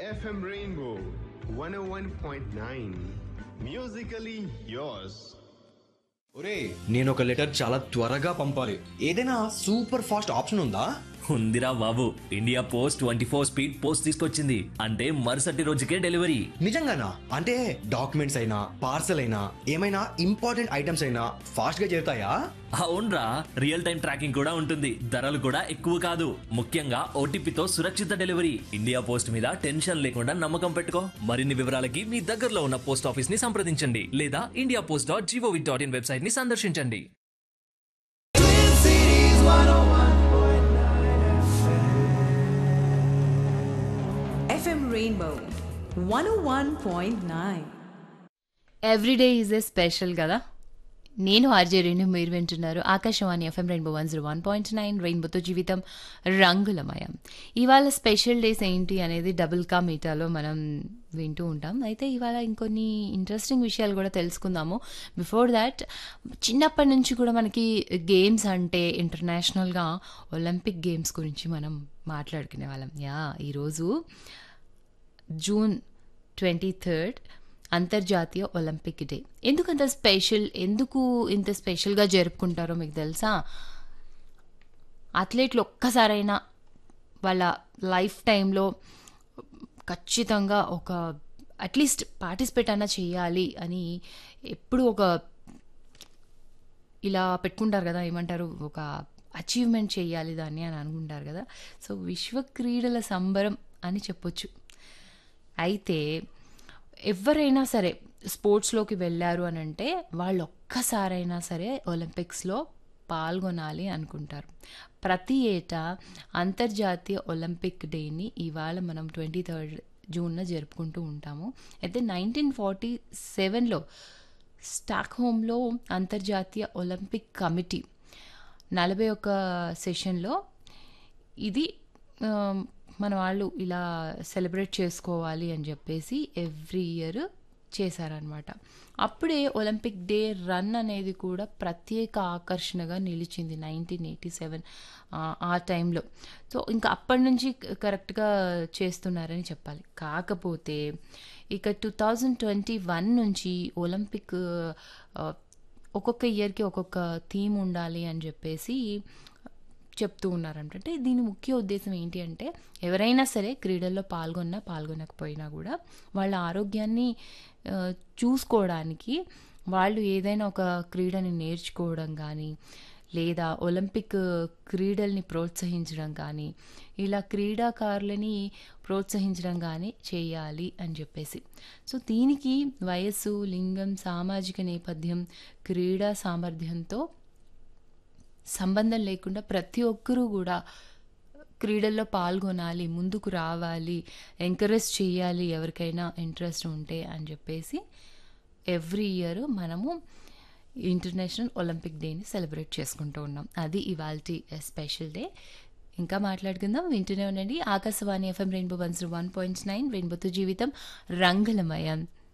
FM Rainbow 101.9. Musically yours. ఒరే నేను ఒక లెటర్ చాలా త్వరగా పంపాలి ఏదైనా సూపర్ ఫాస్ట్ ఆప్షన్ ఉందా ఉందిరా బాబు India post twenty four speed post తీసుకొచ్చింది అంటే మరుసటి రోజుకే డెలివరీ నిజంగానా అంటే డాక్యుమెంట్స్ అయినా పార్సల్ అయినా ఏమైనా ఇంపార్టెంట్ ఐటమ్స్ అయినా ఫాస్ట్ గా చేరుతాయా అవునరా రియల్ టైం ట్రాకింగ్ కూడా ఉంటుంది ధరలు కూడా ఎక్కువ కాదు ముఖ్యంగా ఓటీపీతో సురక్షిత డెలివరీ ఇండియా పోస్ట్ మీద టెన్షన్ లేకుండా నమ్మకం పెట్టుకో మరిన్ని వివరాలకి మీ దగ్గరలో ఉన్న పోస్ట్ ఆఫీస్ ని సంప్రదించండి లేదా India post dot GOV dot in website ని సందర్శించండి FM Rainbow 101.9. Every day is a special కదా నేను ఆర్జే రేణు మీరు వింటున్నారు Akashvani FM rainbow one zero one point nine రెయిన్బోతో జీవితం రంగులమయం ఇవాళ స్పెషల్ డేస్ ఏంటి అనేది డబుల్ కా మీటాలో మనం వింటూ ఉంటాం అయితే ఇవాళ ఇంకొన్ని ఇంట్రెస్టింగ్ విషయాలు కూడా తెలుసుకుందాము బిఫోర్ దాట్ చిన్నప్పటి నుంచి కూడా మనకి గేమ్స్ అంటే ఇంటర్నేషనల్గా ఒలింపిక్ గేమ్స్ గురించి మనం మాట్లాడుకునే వాళ్ళం యా ఈరోజు జూన్ ట్వంటీ థర్డ్ అంతర్జాతీయ ఒలింపిక్ డే ఎందుకంత స్పెషల్ ఎందుకు ఇంత స్పెషల్గా జరుపుకుంటారో మీకు తెలుసా అథ్లెట్లు ఒక్కసారైనా వాళ్ళ లైఫ్ టైంలో ఖచ్చితంగా ఒక అట్లీస్ట్ పార్టిసిపేట్ అయినా చేయాలి అని ఎప్పుడు ఒక ఇలా పెట్టుకుంటారు కదా ఏమంటారు ఒక అచీవ్మెంట్ చేయాలి దాన్ని అని అనుకుంటారు కదా సో విశ్వ క్రీడల సంబరం అని చెప్పొచ్చు అయితే ఎవరైనా సరే స్పోర్ట్స్లోకి వెళ్ళారు అని అంటే వాళ్ళు ఒక్కసారైనా సరే ఒలింపిక్స్లో పాల్గొనాలి అనుకుంటారు ప్రతి ఏటా అంతర్జాతీయ ఒలింపిక్ డేని ఇవాళ మనం ట్వంటీ థర్డ్ జూన్న జరుపుకుంటూ ఉంటాము అయితే నైన్టీన్ ఫార్టీ సెవెన్లో స్టాక్హోమ్లో అంతర్జాతీయ ఒలింపిక్ కమిటీ నలభై ఒక్క సెషన్లో ఇది ఆ, మన వాళ్ళు ఇలా సెలబ్రేట్ చేసుకోవాలి అని చెప్పేసి ఎవ్రీ ఇయర్ చేశారనమాట అప్పుడే ఒలింపిక్ డే రన్ అనేది కూడా ప్రత్యేక ఆకర్షణగా నిలిచింది నైన్టీన్ ఎయిటీ సెవెన్ ఆ టైంలో సో ఇంకా అప్పటి నుంచి కరెక్ట్గా చేస్తున్నారని చెప్పాలి కాకపోతే ఇక టూ థౌజండ్ ట్వంటీ వన్ నుంచి ఒలింపిక్ ఆ, ఒక్కొక్క ఇయర్కి ఒక్కొక్క థీమ్ ఉండాలి అని చెప్పేసి చెప్తూ ఉన్నారంట అంటే దీని ముఖ్య ఉద్దేశం ఏంటి అంటే ఎవరైనా సరే క్రీడల్లో పాల్గొన్నా పాల్గొనకపోయినా కూడా వాళ్ళ ఆరోగ్యాన్ని ఆ, చూసుకోవడానికి వాళ్ళు ఏదైనా ఒక క్రీడని నేర్చుకోవడం కానీ లేదా ఒలింపిక్ క్రీడల్ని ప్రోత్సహించడం కానీ ఇలా క్రీడాకారులని ప్రోత్సహించడం కానీ చేయాలి అని చెప్పేసి సో దీనికి వయస్సు లింగం సామాజిక నేపథ్యం క్రీడా సామర్థ్యంతో సంబంధం లేకుండా ప్రతి ఒక్కరూ కూడా క్రీడల్లో పాల్గొనాలి ముందుకు రావాలి ఎంకరేజ్ చేయాలి ఎవరికైనా ఇంట్రెస్ట్ ఉంటే అని చెప్పేసి ఎవ్రీ ఇయర్ మనము ఇంటర్నేషనల్ ఒలింపిక్ డేని సెలబ్రేట్ చేసుకుంటూ ఉన్నాం అది ఇవాళ స్పెషల్ డే ఇంకా మాట్లాడుకుందాం వింటూనే ఉండండి Akashvani FM rainbow one zero one point nine రెయిన్బోతో జీవితం రంగులమయం